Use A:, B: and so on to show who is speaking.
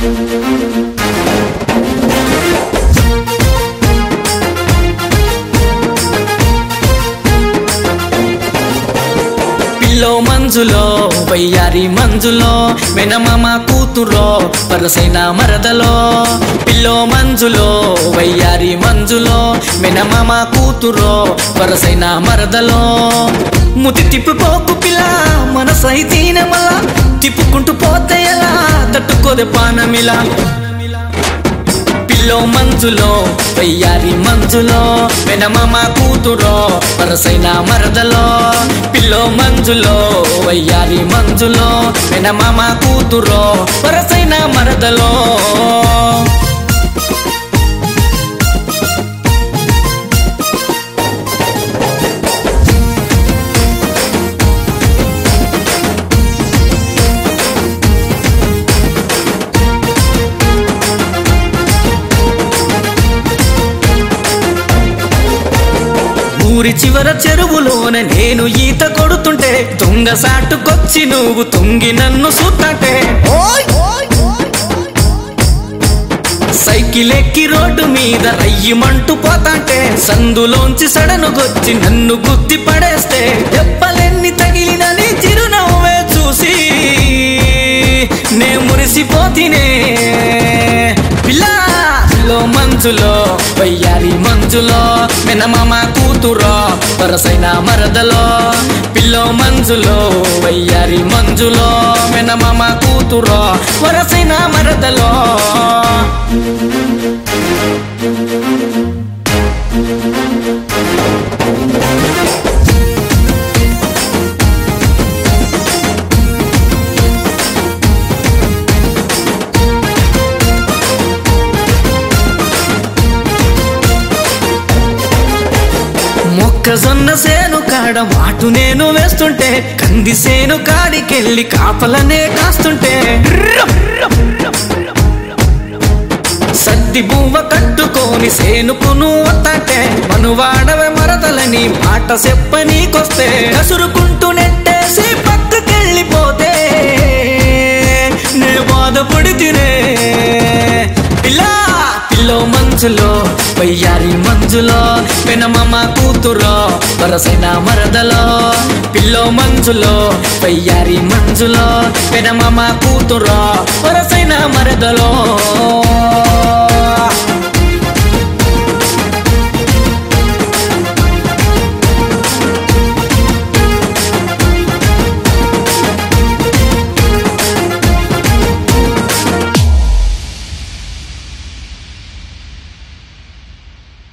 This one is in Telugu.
A: పిల్లో మంజులో వయ్యారి మంజులో మెనమామ కూతురో పరసైన మరదలో పిల్లో మంజులో వయ్యారి మంజులో మెనమామ కూతురో పరసైన మరదలో ముతి తిప్పిపోకు పిల్ల మనసైతీన మళ్ళా తిప్పుకుంటూ పోతే ఎలా తట్టుకోదే పానమిలా పిల్లో మంజులో వయ్యారి మంజులో వెనమామ కూతురో వరసైన మరదలో పిల్లో మంజులో వయ్యారి మంజులో వెనమామ కూతురో వరసైన మరదలో ఊరి చివర చెరువులోన నేను ఈత కొడుతుంటే తుంగ సాటుకొచ్చి నువ్వు తుంగి నన్ను సుత్తంటే సైకిల్ ఎక్కి రోడ్డు మీద రయ్యమంటూ పోతాంటే సందులోంచి సడనుగొచ్చి నన్ను గుద్ది పడేస్తే దెబ్బలెన్ని తగిలినని చిరునవ్వే చూసి నే మురిసిపోతినే పిల్లా పిల్లో మంచులో వయ్యారి మంచులో మెనమామ కూతురో వరసైన మరదలో పిల్లో మంచులో వయ్యారి మంజులో మెనమామ కూతురో వరసైన మరదలో మొక్కజొన్న సేను కాడ మాటు నేను వేస్తుంటే కంది సేను కాడికెళ్ళి కాపలనే కాస్తుంటే సద్ది బువ్వ కట్టుకొని సేనుకును వత్తంటే మనువాడవే మరదలని మాట చెప్పనీకొస్తే కసురుకుంటూ నెట్టేసి పక్కకెళ్ళిపోతే నే బాధపడి తినే పిల్లా పిల్లో మంచులో వయ్యారి మంజులో పెనమమ్మ కూతురో వరసైన మరదలో పిల్లో మంచులో వయ్యారి మంజులో పెనమమ్మ కూతురో వరసైన మరదలో